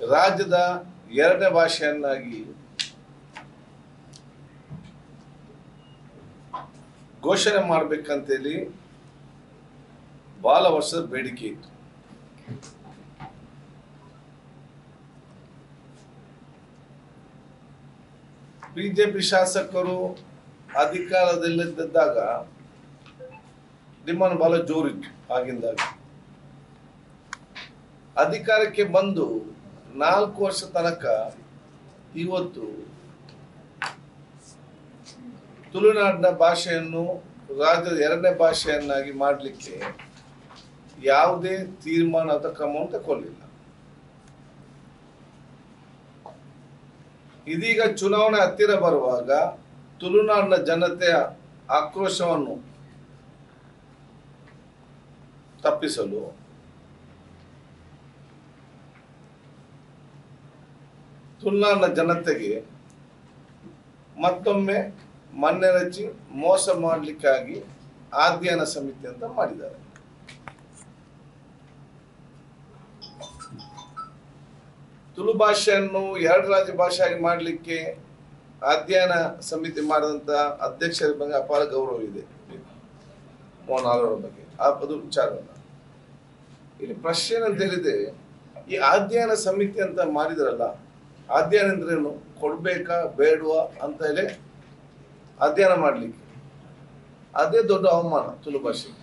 ರಾಜ್ಯದ ಎರಡನೇ ಭಾಷೆಯನ್ನಾಗಿ ಘೋಷಣೆ ಮಾಡ್ಬೇಕಂತೇಳಿ ಬಹಳ ವರ್ಷದ ಬೇಡಿಕೆ ಇತ್ತು ಬಿಜೆಪಿ ಶಾಸಕರು ಅಧಿಕಾರದಲ್ಲಿದ್ದಾಗ ಡಿಮಾಂಡ್ ಬಹಳ ಜೋರಿತ್ತು ಆಗಿಂದಾಗ ಅಧಿಕಾರಕ್ಕೆ ಬಂದು ನಾಲ್ಕು ವರ್ಷ ತನಕ ಇವತ್ತು ತುಳುನಾಡಿನ ಭಾಷೆಯನ್ನು ರಾಜ್ಯದ ಎರಡನೇ ಭಾಷೆಯನ್ನಾಗಿ ಮಾಡಲಿಕ್ಕೆ ಯಾವುದೇ ತೀರ್ಮಾನ ಅಥವಾ ಕ್ರಮವನ್ನು ತಗೊಳ್ಳಿಲ್ಲ ಇದೀಗ ಚುನಾವಣೆ ಹತ್ತಿರ ಬರುವಾಗ ತುಳುನಾಡಿನ ಜನತೆಯ ಆಕ್ರೋಶವನ್ನು ತಪ್ಪಿಸಲು ತುಳುನಾಡಿನ ಜನತೆಗೆ ಮತ್ತೊಮ್ಮೆ ಮಣ್ಣೆ ರಚಿ ಮೋಸ ಮಾಡಲಿಕ್ಕಾಗಿ ಅಧ್ಯಯನ ಸಮಿತಿ ಅಂತ ಮಾಡಿದ್ದಾರೆ ತುಳು ಭಾಷೆಯನ್ನು ಎರಡು ರಾಜ್ಯ ಭಾಷೆಯಾಗಿ ಮಾಡಲಿಕ್ಕೆ ಅಧ್ಯಯನ ಸಮಿತಿ ಮಾಡಿದಂತ ಅಧ್ಯಕ್ಷರ ಬಗ್ಗೆ ಅಪಾರ ಗೌರವ ಇದೆ ಮೋಹನ್ ಆಳ್ವರ ಬಗ್ಗೆ ಆ ಅದು ವಿಚಾರವನ್ನ ಇಲ್ಲಿ ಪ್ರಶ್ನೆ ಏನಂತ ಹೇಳಿದ್ರೆ ಈ ಅಧ್ಯಯನ ಸಮಿತಿ ಅಂತ ಮಾಡಿದ್ರಲ್ಲ ಅಧ್ಯಯನ ಅಂದ್ರೇನು ಕೊಡ್ಬೇಕಾ ಬೇಡವಾ ಅಂತ ಹೇಳಿ ಅಧ್ಯಯನ ಮಾಡ್ಲಿಕ್ಕೆ ಅದೇ ದೊಡ್ಡ ಅವಮಾನ ತುಳು ಭಾಷೆಗೆ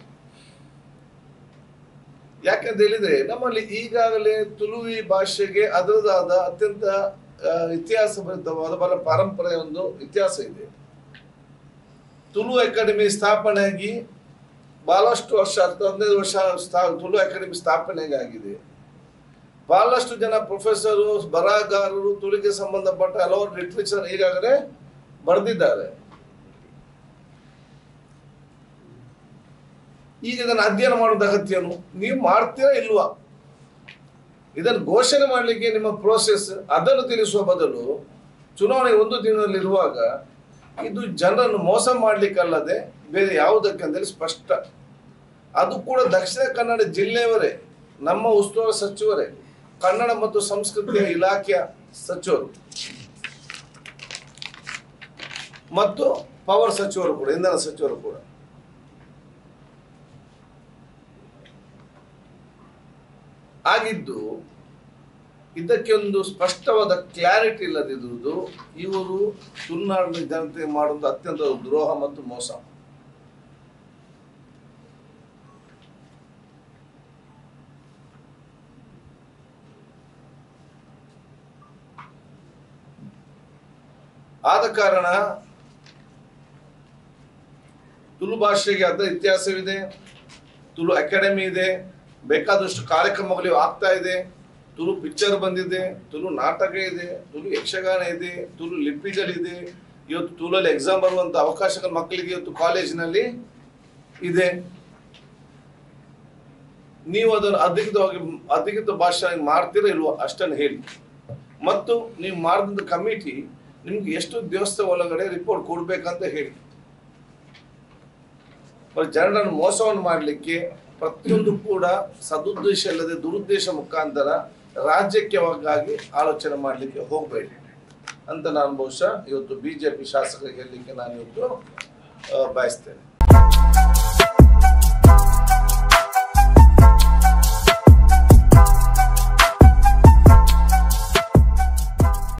ಯಾಕಂತ ಹೇಳಿದ್ರೆ ನಮ್ಮಲ್ಲಿ ಈಗಾಗಲೇ ತುಳುವಿ ಭಾಷೆಗೆ ಅದರದಾದ ಅತ್ಯಂತ ಆ, ಇತಿಹಾಸ ಭರಿತವಾದ ಬಹಳ ಪರಂಪರೆಯ ಒಂದು ಇತಿಹಾಸ ಇದೆ ತುಳು ಅಕಾಡೆಮಿ ಸ್ಥಾಪನೆಯಾಗಿ ಬಹಳಷ್ಟು ವರ್ಷ ಹತ್ತು ಹದಿನೈದು ವರ್ಷ ಸ್ಥಾ ತುಳು ಅಕಾಡೆಮಿ ಸ್ಥಾಪನೆಗೆ ಆಗಿದೆ ಬಹಳಷ್ಟು ಜನ ಪ್ರೊಫೆಸರು ಬರಹಗಾರರು ತುಳುಗೆ ಸಂಬಂಧಪಟ್ಟ ಹಲವಾರು ಲಿಟ್ರೇಚರ್ ಈಗಾಗಲೇ ಬರೆದಿದ್ದಾರೆ ಈಗ ಇದನ್ನು ಅಧ್ಯಯನ ಮಾಡೋದು ಅಗತ್ಯನು ನೀವು ಮಾಡ್ತೀರಾ ಇಲ್ವಾ ಇದನ್ನು ಘೋಷಣೆ ಮಾಡಲಿಕ್ಕೆ ನಿಮ್ಮ ಪ್ರೋಸೆಸ್ ಅದನ್ನು ತಿಳಿಸುವ ಬದಲು ಚುನಾವಣೆ ಒಂದು ದಿನದಲ್ಲಿರುವಾಗ ಇದು ಜನರನ್ನು ಮೋಸ ಮಾಡ್ಲಿಕ್ಕಲ್ಲದೆ ಬೇರೆ ಯಾವುದಕ್ಕೆ ಅಂತೇಳಿ ಸ್ಪಷ್ಟ ಅದು ಕೂಡ ದಕ್ಷಿಣ ಕನ್ನಡ ಜಿಲ್ಲೆಯವರೇ ನಮ್ಮ ಉಸ್ತುವಾರಿ ಸಚಿವರೇ ಕನ್ನಡ ಮತ್ತು ಸಂಸ್ಕೃತಿಯ ಇಲಾಖೆಯ ಸಚಿವರು ಮತ್ತು ಪವರ್ ಸಚಿವರು ಕೂಡ ಇಂಧನ ಸಚಿವರು ಕೂಡ ಆಗಿದ್ದು ಇದಕ್ಕೆ ಒಂದು ಸ್ಪಷ್ಟವಾದ ಕ್ಲಾರಿಟಿ ಇಲ್ಲದಿರುವುದು ಇವರು ತುಳುನಾಡಿನ ಜನತೆಗೆ ಮಾಡುವುದು ಅತ್ಯಂತ ದ್ರೋಹ ಮತ್ತು ಮೋಸ ಆದ ಕಾರಣ ತುಳು ಭಾಷೆಗೆ ಅದ ಇತಿಹಾಸವಿದೆ ತುಳು ಅಕಾಡೆಮಿ ಇದೆ ಬೇಕಾದಷ್ಟು ಕಾರ್ಯಕ್ರಮಗಳು ಆಗ್ತಾ ಇದೆ ತುಳು ಪಿಕ್ಚರ್ ಬಂದಿದೆ ತುಳು ನಾಟಕ ಇದೆ ತುಳು ಯಕ್ಷಗಾನ ಇದೆ ತುಳು ಲಿಪಿಗಳಿದೆ ಇವತ್ತು ತುಳಲ್ಲಿ ಎಕ್ಸಾಮ್ ಬರುವಂತ ಅವಕಾಶಗಳು ಮಕ್ಕಳಿಗೆ ಇವತ್ತು ಕಾಲೇಜಿನಲ್ಲಿ ಇದೆ ನೀವು ಅದನ್ನು ಅಧಿಕೃತವಾಗಿ ಅಧಿಕೃತ ಭಾಷೆ ಮಾಡ್ತೀರಾ ಇಲ್ವೋ ಅಷ್ಟನ್ನು ಹೇಳಿ ಮತ್ತು ನೀವು ಮಾಡಿದಂಥ ಕಮಿಟಿ ನಿಮ್ಗೆ ಎಷ್ಟು ದಿವಸದ ಒಳಗಡೆ ರಿಪೋರ್ಟ್ ಕೊಡ್ಬೇಕಂತ ಹೇಳಿ మరి ಜನರನ್ನು ಮೋಸವನ್ನು ಮಾಡಲಿಕ್ಕೆ ಪ್ರತಿಯೊಂದು ಕೂಡ ಸದುದ್ದೇಶ ಇಲ್ಲದೆ ದುರುದ್ದೇಶ ಮುಖಾಂತರ ರಾಜ್ಯಕ್ಕಾಗಿ ಆಲೋಚನೆ ಮಾಡಲಿಕ್ಕೆ ಹೋಗಬೇಡಿ ಅಂತ ನಾನು ಬಹುಶಃ ಇವತ್ತು ಬಿಜೆಪಿ ಶಾಸಕರಿಗೆ ಹೇಳಲಿಕ್ಕೆ ನಾನು ಇವತ್ತು ಆ, ಬಯಸ್ತೇನೆ